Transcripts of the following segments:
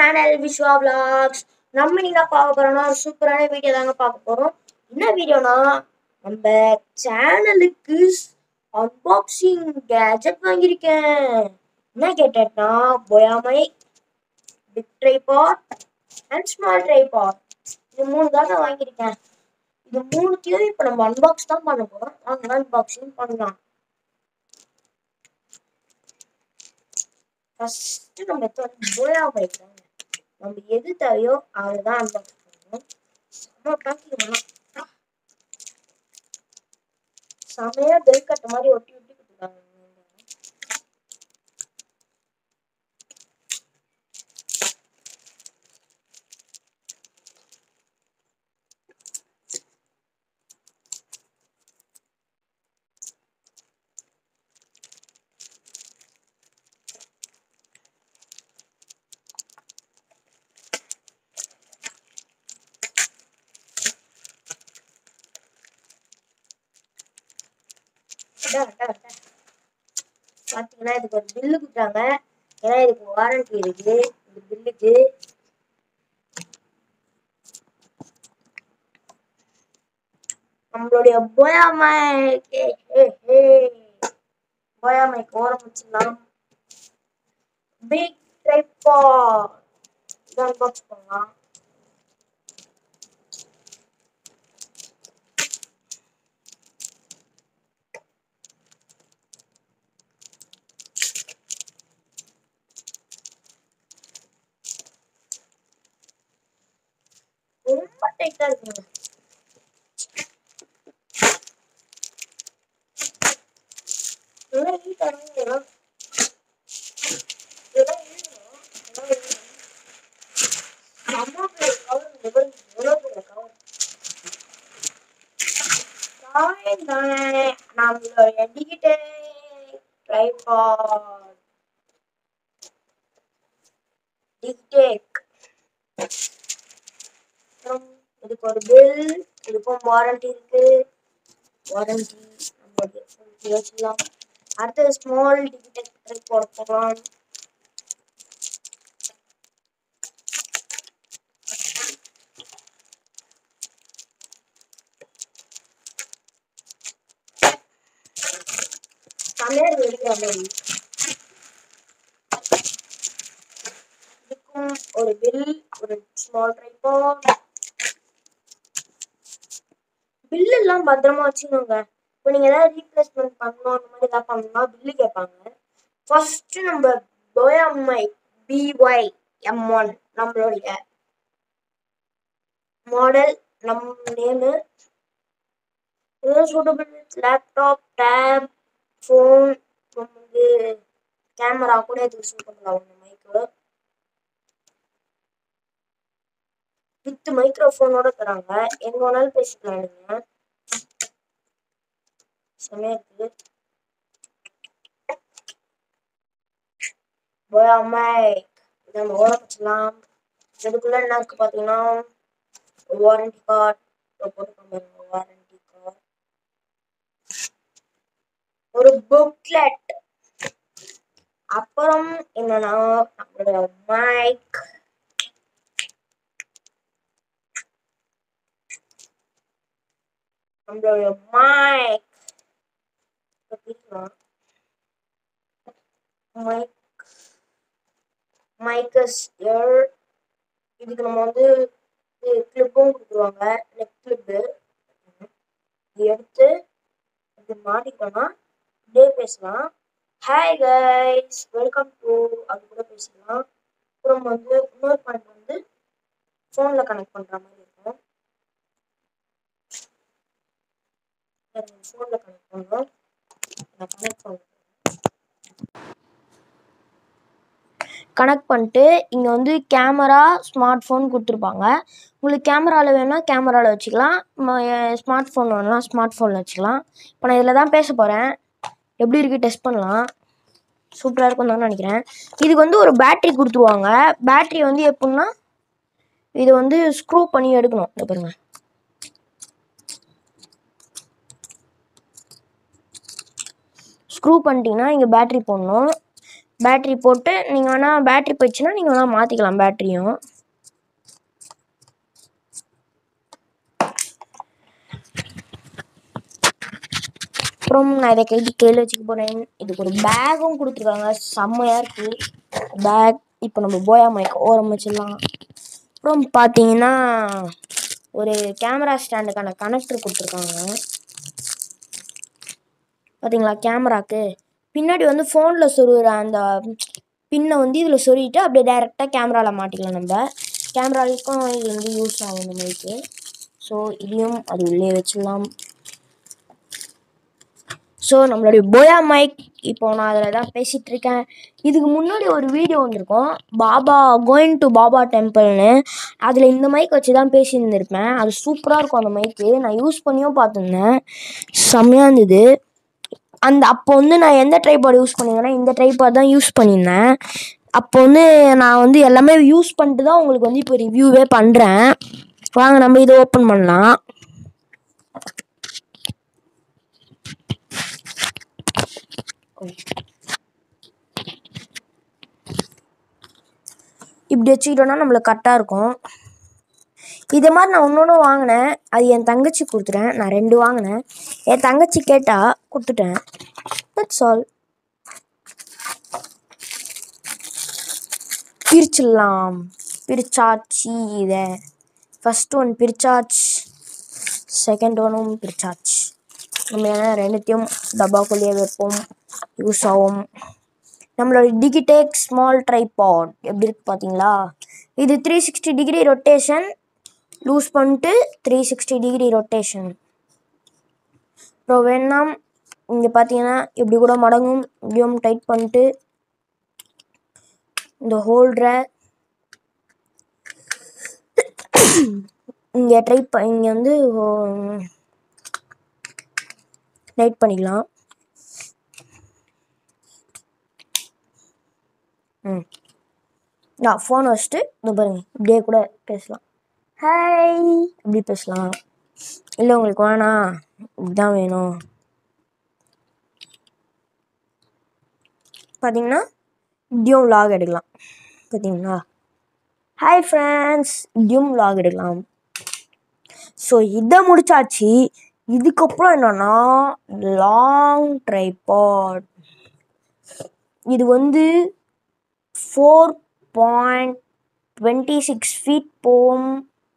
Channel Vishwa vlogs நம்ம நீங்க பார்க்க போறோம்னா ஒரு சூப்பரான வீடியோ தாங்க பார்க்க போறோம் என்ன வீடியோனா நம்ம சேனலுக்கு அன்பாக்சிங் கேஜெட் வாங்கியிருக்கேன் என்ன கேட்டேன்னா பொயாமை big tripod and small tripod இது மூணு தான் நான் வாங்கியிருக்கேன் இது மூணுத்தையும் இப்போ நம்ம அன்பாக்ஸ் தான் பண்ண போறோம் வாங்க அன்பாக்சிங் பண்ணலாம் ஃபர்ஸ்ட் நம்ம எடுத்து போயா பைக் தாங்க நம்ம எது தேவையோ அதுதான் அன்பாக்ஸ் பண்ணணும் செம்ம பேக்கிங் வேணும் செமையா பெல் கட்ட மாதிரி ஒட்டி ஒட்டி கொடுத்துருக்காங்க அதான், அதான், அதான். பாத்தீங்கன்னா இதுக்கு ஒரு பில்லு கொடுத்தாங்க ஏன்னா இதுக்கு வாரண்டி இருக்கு இந்த பில்லுக்கு நம்மளுடைய போயாமை போயாமைக்கு ஓரம் வச்சிடலாம் பிக் ட்ரைப்பா இதை அன்பாக்ஸ் பண்ணலாம் ரொம்ப டைட்டா இருக்குங்க இதெல்லாம் heat ஆகுங்க, இதெல்லாம். இதெல்லாம் இழுக்கணும், இதெல்லாம் இழுக்கணும். செம்ம பெரிய cover இங்க பாருங்க, எவ்வளவு பெரிய cover. தானே நம்மளுடைய டிஜிட்டல் ட்ரைபாட் டிஜிடெக் அப்புறம் இதுக்கு ஒரு பில் இதுக்கும் வாரண்டி இருக்கு வாரண்டி நம்மளுடைய வச்சுக்கலாம் அடுத்தது ஸ்மால் டிஜிட்டல் போட போகலாம் தமிழ் எடுக்கிற மாதிரி இதுக்கும் ஒரு பில் ஒரு ஸ்மால் ட்ரைபாட் பில் எல்லாம் பத்திரமா வச்சுக்கோங்க இப்போ நீங்க ஏதாவது ரீப்ளேஸ்மெண்ட் பண்ணணும் அந்த மாதிரி ஏதாவது பண்ணணும்னா பில்லு கேட்பாங்க ஃபர்ஸ்ட் நம்ம போயம்மை பிஒய் எம் ஒன் நம்மளுடைய மாடல் நம் name suitable laptop tab phone வந்து கேமரா கூட இதுக்கு சூட்டபிள் ஆகும் இந்த மைக்கு வித் மைக்ரோஃபோனோட தராங்க எங்க வேணாலும் பேசிக்கலாம் நீங்க செமையா இருக்குது போயா மைக் இதை நம்ம ஓட வச்சுக்கலாம் இதுக்குள்ள என்ன இருக்கு பாத்தீங்கன்னா வாரண்டி கார்டு போட்டுக்கோங்க வாரண்டி கார்டு ஒரு புக்லெட் அப்புறம் என்னன்னா நம்மளோட மைக் நம்மளோட மைக் மைக் மைக்கஸ் இயர் இதுக்கு நம்ம வந்து கிளிப்பும் கொடுத்துருவாங்க நெக் கிளிப்பு இது எடுத்து இது மாட்டிட்டோம்னா இப்படியே பேசலாம் ஹாய் கைஸ் வெல்கம் டு அது கூட பேசலாம் அப்புறம் வந்து இன்னொரு பாயிண்ட் வந்து ஃபோனில் கனெக்ட் பண்ணுற மாதிரி இருக்கும் ஃபோனில் கனெக்ட் பண்ணணும் நான் கனெக்ட் பண்ணுறேன் கனெக்ட் பண்ணிட்டு இங்கே வந்து கேமரா ஸ்மார்ட் ஃபோன் கொடுத்துருப்பாங்க உங்களுக்கு கேமராவில் வேணும்னா கேமராவில் வச்சுக்கலாம் ஸ்மார்ட் ஃபோன் வேணும்னா ஸ்மார்ட் ஃபோனில் வச்சுக்கலாம் இப்போ நான் இதில் தான் பேச போகிறேன் எப்படி இருக்குது டெஸ்ட் பண்ணலாம் சூப்பராக இருக்கும் தான் நினைக்கிறேன் இதுக்கு வந்து ஒரு பேட்ரி கொடுத்துருவாங்க பேட்ரி வந்து எப்படின்னா இதை வந்து ஸ்க்ரூ பண்ணி எடுக்கணும் இந்த பாருங்க ஸ்க்ரூ பண்ணிட்டீங்கன்னா இங்கே பேட்ரி போடணும் பேட்ரி போட்டு நீங்கள் வேணால் பேட்ரி போயிடுச்சுன்னா நீங்கள் வேணால் மாற்றிக்கலாம் பேட்ரியும் அப்புறம் நான் இதை கைட்டு கையில் வச்சுக்க போகிறேன் இதுக்கு ஒரு பேக்கும் கொடுத்துருக்காங்க செம்மையாக இருக்குது பேக் இப்போ நம்ம போயா மைக் ஓரம் வச்சிடலாம் அப்புறம் பார்த்தீங்கன்னா ஒரு கேமரா ஸ்டாண்டுக்கான கனெக்டர் கொடுத்துருக்காங்க பார்த்தீங்களா கேமராக்கு பின்னாடி வந்து ஃபோனில் சொருகிற அந்த பின்னை வந்து இதில் சொருகிட்டு அப்படியே டைரெக்டாக கேமராவில் மாட்டிக்கலாம் நம்ம கேமராவுக்கும் இது வந்து யூஸ் ஆகும் இந்த மைக்கு ஸோ இதையும் அது உள்ளே வச்சிடலாம் ஸோ நம்மளுடைய போயா மைக் இப்போ நான் அதில் தான் பேசிகிட்டு இருக்கேன் இதுக்கு முன்னாடி ஒரு வீடியோ வந்திருக்கும் பாபா கோயிங் டு பாபா டெம்பிள்னு அதில் இந்த மைக் வச்சு தான் பேசியிருந்திருப்பேன் அது சூப்பராக இருக்கும் அந்த மைக்கு நான் யூஸ் பண்ணியும் பார்த்துருந்தேன் செம்மையாக இருந்தது அந்த அப்போ வந்து நான் எந்த ட்ரைபாட் யூஸ் பண்ணியிருந்தேன்னா இந்த ட்ரைபாட் தான் யூஸ் பண்ணியிருந்தேன் அப்போ வந்து நான் வந்து எல்லாமே யூஸ் பண்ணிட்டு தான் உங்களுக்கு வந்து இப்போ ரிவ்யூவே பண்ணுறேன் வாங்க நம்ம இதை ஓப்பன் பண்ணலாம் இப்படி வச்சுக்கிட்டோன்னா நம்மளுக்கு கரெக்டாக இருக்கும் இதே மாதிரி நான் இன்னொன்று வாங்கினேன் அது என் தங்கச்சி கொடுத்துட்டேன் நான் ரெண்டு வாங்கினேன் என் தங்கச்சி கேட்டா கொடுத்துட்டேன் தட்ஸ் ஆல் பிரிச்சிடலாம் பிரிச்சாச்சு இதை ஃபஸ்ட் ஒன் பிரிச்சாச்சு செகண்ட் ஒன்றும் பிரிச்சாச்சு நம்ம ஏன்னா ரெண்டுத்தையும் டப்பாக்குள்ளேயே வைப்போம் யூஸ் ஆகும் நம்மளோட டிகிடெக் ஸ்மால் ட்ரைபாட் எப்படி இருக்கு பார்த்தீங்களா இது three sixty degree rotation loose பண்ணிட்டு த்ரீ சிக்ஸ்டி டிகிரி ரொட்டேஷன் அப்புறம் வேணாம் இங்கே பார்த்தீங்கன்னா இப்படி கூட மடங்கும் இப்படியும் டைட் பண்ணிட்டு இந்த ஹோல்டரை இங்கே ட்ரை ப இங்கே வந்து டைட் பண்ணிக்கலாம் ம் நான் ஃபோன் வச்சுட்டு இந்த பாருங்க இப்படியே கூட பேசலாம் ஹாய் இப்படி பேசலாம் இல்லை உங்களுக்கு வேணாம் இதுதான் வேணும் பார்த்தீங்கன்னா இப்படியும் vlog எடுக்கலாம் பார்த்தீங்களா ஹாய் ஃப்ரெண்ட்ஸ் இப்படியும் vlog எடுக்கலாம் ஸோ இதை முடிச்சாச்சு இதுக்கப்புறம் என்னன்னா லாங் ட்ரைபாட் இது வந்து four point twenty six feet போகும்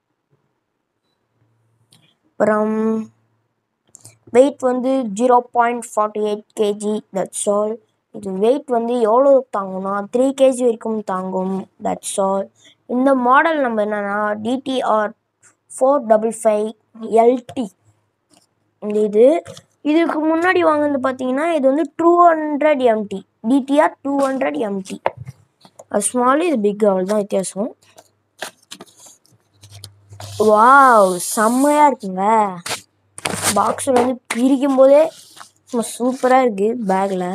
அப்புறம் வெயிட் வந்து zero point forty eight KG that's all இது வெயிட் வந்து எவ்வளோ தாங்கும்னா த்ரீ கேஜி வரைக்கும் தாங்கும் தட்ஸ் ஆல் இந்த மாடல் நம்ம என்னென்னா DDR four double five LD இந்த இது இதுக்கு முன்னாடி வாங்கினது பார்த்தீங்கன்னா இது வந்து two hundred MT DDR two hundred MT அது ஸ்மால் இது பிக் அவ்வளோ தான் வித்தியாசம் வாவ் செம்மையாக இருக்குங்க பாக்ஸில் வந்து பிரிக்கும் போதே சும்மா சூப்பராக இருக்குது பேக்கில்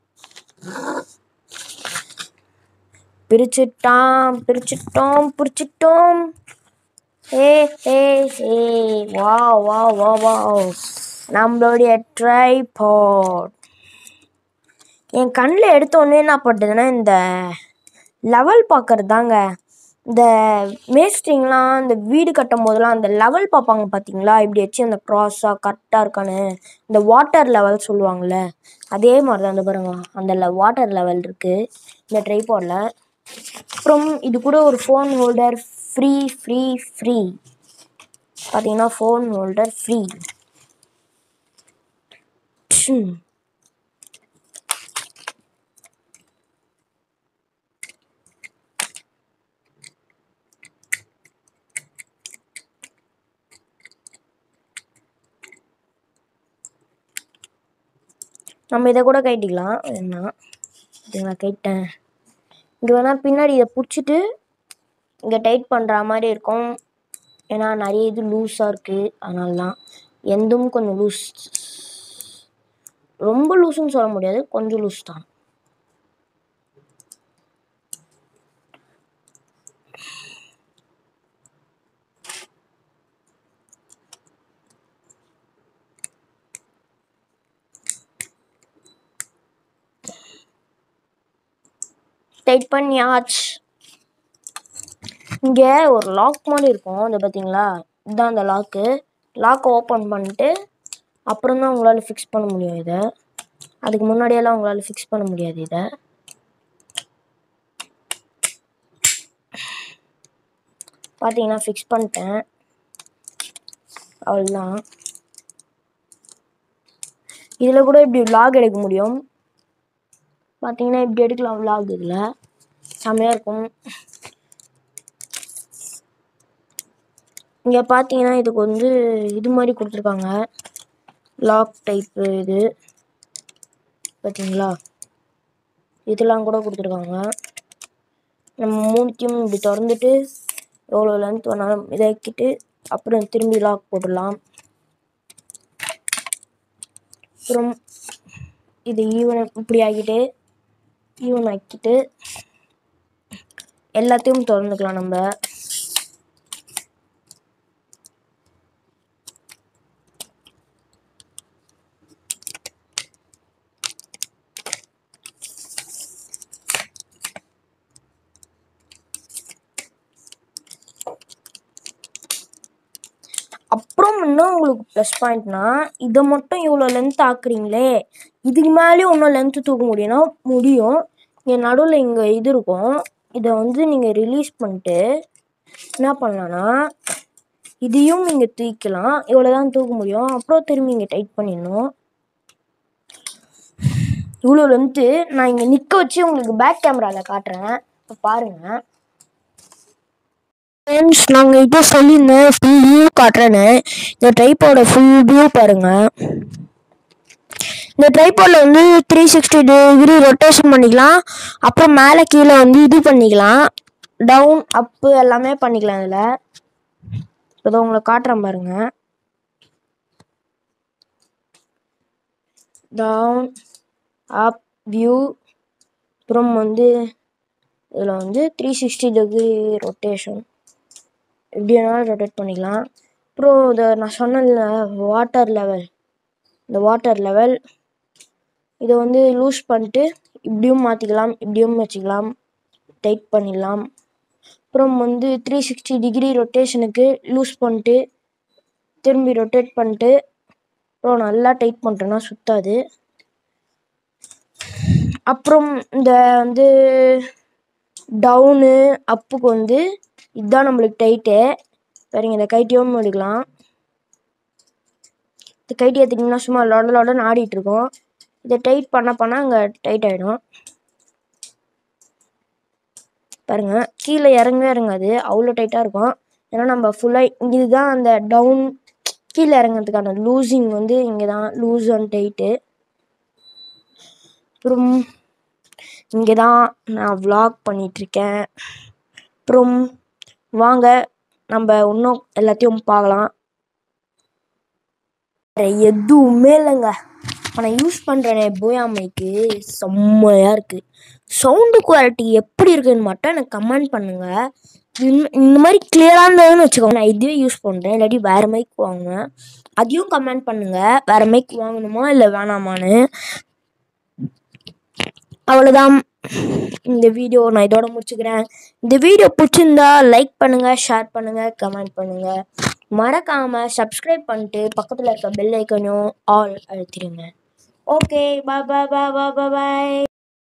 பிரிச்சுட்டான் பிரிச்சுட்டோம் பிரிச்சுட்டோம் ஏ ஏ ஏ வா வா வா வா நம்மளுடைய ட்ரைபாட் என் கண்ணில் எடுத்த உடனே என்ன பட்டதுன்னா இந்த லெவல் பார்க்கறது தாங்க இந்த மேஸ்ட்ரிங்லாம் இந்த வீடு கட்டும் போதெல்லாம் அந்த லெவல் பார்ப்பாங்க பார்த்தீங்களா இப்படி வச்சு அந்த க்ராஸாக கரெக்டாக இருக்கான்னு இந்த வாட்டர் லெவல் சொல்லுவாங்கள்ல அதே மாதிரி தான் இந்த பாருங்க அந்த வாட்டர் லெவல் இருக்குது இந்த ட்ரைபாடில் அப்புறம் இது கூட ஒரு phone holder free free free பார்த்தீங்கன்னா ஃபோன் ஹோல்டர் ஃப்ரீ நம்ம இதை கூட கட்டிக்கலாம் வேணா இது நான் கைட்டேன் இங்கே வேணால் பின்னாடி இதை பிடிச்சிட்டு இங்கே டைட் பண்ணுற மாதிரி இருக்கும் ஏன்னா நிறைய இது லூஸாக இருக்குது அதனால தான் எந்தும் கொஞ்சம் லூஸ் ரொம்ப லூஸுன்னு சொல்ல முடியாது கொஞ்சம் லூஸ் தான் டைட் பண்ணியாச்சு இங்கே ஒரு லாக் மாதிரி இருக்கும் அது பார்த்தீங்களா இதுதான் அந்த லாக்கு லாக்கை ஓப்பன் பண்ணிட்டு அப்புறம் தான் உங்களால் ஃபிக்ஸ் பண்ண முடியும் இதை அதுக்கு முன்னாடியெல்லாம் உங்களால் ஃபிக்ஸ் பண்ண முடியாது இதை பார்த்தீங்கன்னா ஃபிக்ஸ் பண்ணிட்டேன் அவ்வளோதான் இதில் கூட இப்படி vlog எடுக்க முடியும் பார்த்தீங்கன்னா இப்படி எடுக்கலாம் vlog இதில் செம்மையாக இருக்கும் இங்கே பார்த்தீங்கன்னா இதுக்கு வந்து இது மாதிரி கொடுத்துருக்காங்க லாக் டைப்பு இது பார்த்தீங்களா இதெல்லாம் கூட கொடுத்துருக்காங்க நம்ம மூணுத்தையும் இப்படி திறந்துட்டு எவ்வளோ லென்த் வேணாலும் இதாக்கிட்டு அப்புறம் திரும்பி லாக் போட்டுடலாம் அப்புறம் இது ஈவன் இப்படி ஆக்கிட்டு ஈவன் ஆக்கிட்டு எல்லாத்தையும் திறந்துக்கலாம் நம்ம அப்புறம் இன்னும் உங்களுக்கு ப்ளஸ் பாயிண்ட்னா இதை மட்டும் இவ்வளோ லென்த் ஆக்குறீங்களே இதுக்கு மேலேயும் இன்னும் லென்த்து தூக்க முடியும்னா முடியும் இங்கே நடுவில் இங்கே இது இருக்கும் இதை வந்து நீங்கள் ரிலீஸ் பண்ணிட்டு என்ன பண்ணலான்னா இதையும் நீங்கள் தூக்கலாம் இவ்வளோ தான் தூக்க முடியும் அப்புறம் திரும்பி இங்கே டைட் பண்ணிடணும் இவ்வளோ லென்த்து நான் இங்கே நிற்க வச்சு உங்களுக்கு பேக் கேமராவில் காட்டுறேன் இப்போ பாருங்கள் ஃப்ரெண்ட்ஸ் நாங்கள் இப்போ சொல்லியிருந்தேன் ஃபுல் வியூ காட்டுறேன்னு இந்த ட்ரைப்போட ஃபுல் வியூ பாருங்கள் இந்த ட்ரைபாடில் வந்து த்ரீ சிக்ஸ்டி டிகிரி ரொட்டேஷன் பண்ணிக்கலாம் அப்புறம் மேலே கீழே வந்து இது பண்ணிக்கலாம் டவுன் அப்பு எல்லாமே பண்ணிக்கலாம் இதில் இதை உங்களுக்கு காட்டுறேன் பாருங்க டவுன் அப் வியூ அப்புறம் வந்து இதில் வந்து த்ரீ சிக்ஸ்டி டிகிரி ரொட்டேஷன் எப்படி வேணாலும் ரொட்டேட் பண்ணிக்கலாம் அப்புறம் இதை நான் சொன்னேன்ல வாட்டர் லெவல் இந்த வாட்டர் லெவல் இதை வந்து லூஸ் பண்ணிட்டு இப்படியும் மாற்றிக்கலாம் இப்படியும் வச்சுக்கலாம் டைட் பண்ணிடலாம் அப்புறம் வந்து த்ரீ சிக்ஸ்டி டிகிரி ரொட்டேஷனுக்கு லூஸ் பண்ணிட்டு திரும்பி ரொட்டேட் பண்ணிட்டு அப்புறம் நல்லா டைட் பண்ணிட்டோன்னா சுத்தாது அப்புறம் இந்த வந்து டவுனு அப்புக்கு வந்து இதுதான் நம்மளுக்கு டைட்டு பாருங்க இந்த கைட்டியும் எடுக்கலாம் இந்த கைட்டி ஏற்றிட்டிங்கன்னா சும்மா லொட லொடன்னு ஆடிட்டு இருக்கும் இதை டைட் பண்ண பண்ண அங்கே டைட் ஆகிடும் பாருங்க கீழே இறங்க இறங்காது அவ்வளோ டைட்டாக இருக்கும் ஏன்னா நம்ம ஃபுல்லாக இதுதான் அந்த டவுன் கீழே இறங்கிறதுக்கான லூசிங் வந்து இங்கே தான் லூஸ் அண்ட் டைட்டு அப்புறம் இங்கே தான் நான் vlog பண்ணிகிட்ருக்கேன் அப்புறம் வாங்க நம்ம இன்னும் எல்லாத்தையும் பார்க்கலாம் வேற எதுவுமே இல்லைங்க இப்போ நான் யூஸ் பண்ணுறேனே போயா மைக்கு செம்மையாக இருக்குது சவுண்டு குவாலிட்டி எப்படி இருக்குன்னு மட்டும் எனக்கு கமெண்ட் பண்ணுங்கள் இந்த- இந்த மாதிரி கிளியராக இருந்ததுன்னு வச்சுக்கோங்க நான் இதுவே யூஸ் பண்ணுறேன் இல்லாட்டி வேறு மைக் வாங்குவேன் அதையும் கமெண்ட் பண்ணுங்கள் வேறு மைக் வாங்கணுமா இல்லை வேணாமான்னு அவ்வளோதான் இந்த வீடியோ நான் இதோட முடிச்சுக்கிறேன் இந்த வீடியோ பிடிச்சிருந்தா லைக் பண்ணுங்கள் ஷேர் பண்ணுங்கள் கமெண்ட் பண்ணுங்கள் மறக்காமல் சப்ஸ்கிரைப் பண்ணிட்டு பக்கத்தில் இருக்க பெல் ஐக்கனையும் ஆல் அழுத்திடுங்க ஓகே பா பா பா பா பாய்